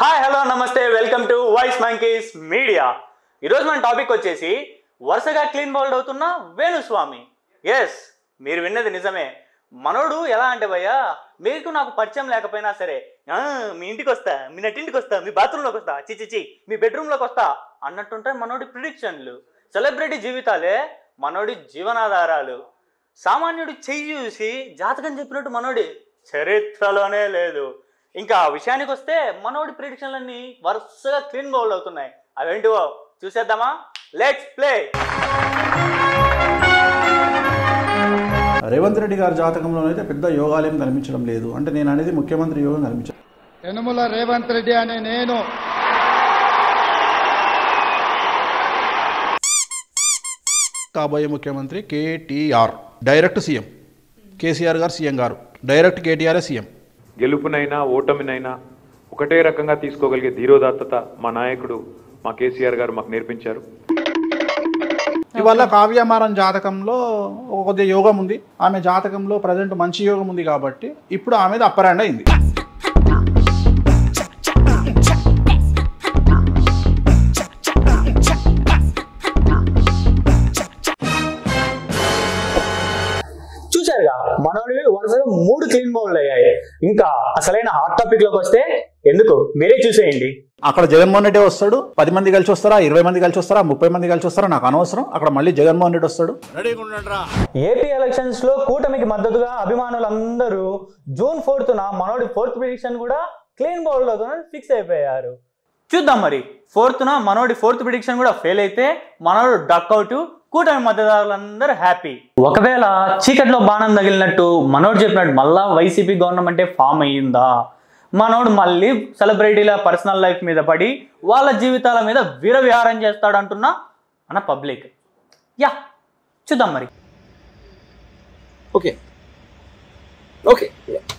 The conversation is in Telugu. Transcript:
Hi hello namaste welcome to voice monkeys media ఈరోజు మన టాపిక్ వచ్చేసి వరుసగా క్లీన్ బౌల్డ్ అవుతున్న వేణుస్వామి ఎస్ మీరు విన్నది నిజమే మనోడు ఎలా అంటే భయ్యా మీకు నాకు పరిచయం లేకపోయినా సరే "ఆ, మీ ఇంటికి వస్తా మీ నటింటికి వస్తా మీ బాత్రూంలోకి వస్తా చి చి చి మీ బెడ్రూమ్లోకి వస్తా అన్నట్టుంటాయి మనోడి ప్రిడిక్షన్లు సెలబ్రిటీ జీవితాలే మనోడి జీవనాధారాలు సామాన్యుడు చెయ్యి చూసి జాతకం చెప్పినట్టు మనోడి చరిత్రలోనే లేదు ఇంకా ఆ విషయానికి వస్తే మనోడి ప్రిడిక్షన్లన్నీ వరుసగా క్లీన్ బౌల్ అవుతున్నాయి అవేంటివో చూసేద్దామా లెట్స్ ప్లే రేవంత్ రెడ్డి గారి జాతకంలో అయితే పెద్ద యోగాలేం కనిపించడం లేదు అంటే నేను అనేది ముఖ్యమంత్రి యోగం కనిపించడం యనుమల రేవంత్ రెడ్డి అనే నేను కాబోయే ముఖ్యమంత్రి కేటీఆర్ డైరెక్ట్ సీఎం కేసీఆర్ గారు సీఎం గారు డైరెక్ట్ కేటీఆర్ సీఎం గెలుపునైనా ఓటమినైనా ఒకటే రకంగా తీసుకోగలిగే ధీరోదాత్తత మా నాయకుడు మా కేసీఆర్ గారు మాకు నేర్పించారు ఇవాళ కావ్యమారం జాతకంలో ఒక కొద్దిగా యోగం ఉంది ఆమె జాతకంలో ప్రజెంట్ మంచి యోగం ఉంది కాబట్టి ఇప్పుడు ఆమెది అప్పర్ హ్యాండ్ అయింది చూశారుగా మనోడివి వరుసగా మూడు క్లీన్ బౌల్ అయ్యాయి ఇంకా అసలైన హాట్ టాపిక్ లోకి వస్తే ఎందుకు మీరే చూసేయండి అక్కడ జగన్మోహన్ రెడ్డి వస్తాడు పది మంది కలిసి వస్తారా ఇరవై మంది కలిసి వస్తారా ముప్పై మంది కలిసి వస్తారా నాకు అనవసరం అక్కడ మళ్ళీ జగన్మోహన్ రెడ్డి వస్తాడు ఏపీ ఎలక్షన్స్ లో కూటమికి మద్దతుగా అభిమానులందరూ జూన్ ఫోర్త్ న మనోడి ఫోర్త్ ప్రిడిక్షన్ కూడా క్లీన్ బౌల్డ్ అవుతుందని ఫిక్స్ అయిపోయారు చూద్దాం మరి ఫోర్త్ న మనోడి ఫోర్త్ ప్రిడిక్షన్ కూడా ఫెయిల్ అయితే మనోడు డక్ అవుట్ కూటమి మద్దతుదారులందరూ హ్యాపీ ఒకవేళ చీకట్లో బాణం తగిలినట్టు మనోడు చెప్పినట్టు మళ్ళా వైసీపీ గవర్నమెంటే ఫామ్ అయ్యిందా మనోడు మళ్ళీ సెలబ్రిటీల పర్సనల్ లైఫ్ మీద పడి వాళ్ళ జీవితాల మీద వీరవిహారం చేస్తాడంటున్నా మన పబ్లిక్ యా చూద్దాం మరి Okay. Okay.